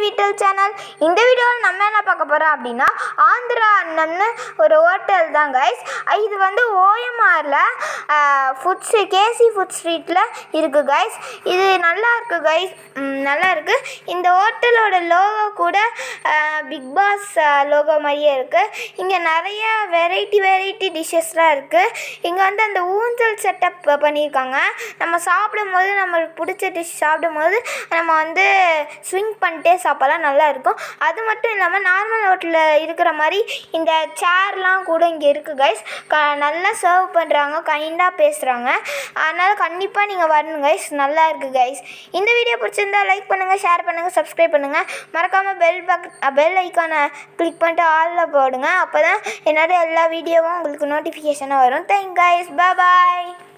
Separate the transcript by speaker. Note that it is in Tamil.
Speaker 1: டீட்டெயில் சேனல் இந்த வீடியோவில் நம்ம என்ன பார்க்க போகிறோம் அப்படின்னா ஆந்திரா அன்னம்னு ஒரு ஹோட்டல் தான் கைஸ் இது வந்து ஓஎம்ஆரில் ஃபுட்ஸ் கேசி ஃபுட் ஸ்ட்ரீட்டில் இருக்குது கைஸ் இது நல்லா இருக்குது கைஸ் நல்லா இருக்குது இந்த ஹோட்டலோட லோகோ கூட பிக் பாஸ் லோகோ மாதிரியே இருக்குது இங்கே நிறைய வெரைட்டி வெரைட்டி டிஷ்ஷஸ்லாம் இருக்குது இங்கே வந்து அந்த ஊஞ்சல் செட்டப் பண்ணியிருக்காங்க நம்ம சாப்பிடும் போது நம்மளுக்கு பிடிச்ச டிஷ் சாப்பிடும் போது நம்ம வந்து ஸ்விங் பண்ணிட்டே சாப்பிடலாம் நல்லா இருக்கும் அது மட்டும் இல்லாமல் நார்மல் ஹோட்டலில் இருக்கிற மாதிரி இந்த சேர்லாம் கூட இங்கே இருக்குது கைஸ் க நல்லா சர்வ் பண்ணுறாங்க கைண்டாக பேசுகிறாங்க அதனால் கண்டிப்பாக நீங்கள் வரணும் கைஸ் நல்லா இருக்குது கைஸ் இந்த வீடியோ பிடிச்சிருந்தா லைக் பண்ணுங்கள் ஷேர் பண்ணுங்கள் சப்ஸ்கிரைப் பண்ணுங்கள் மறக்காமல் பெல் பக் பெல் ஐக்கானை கிளிக் பண்ணிட்டு ஆலில் போடுங்க அப்போ தான் என்னோட எல்லா வீடியோவும் உங்களுக்கு நோட்டிஃபிகேஷனாக வரும் தேங்க் கைஸ் பாய்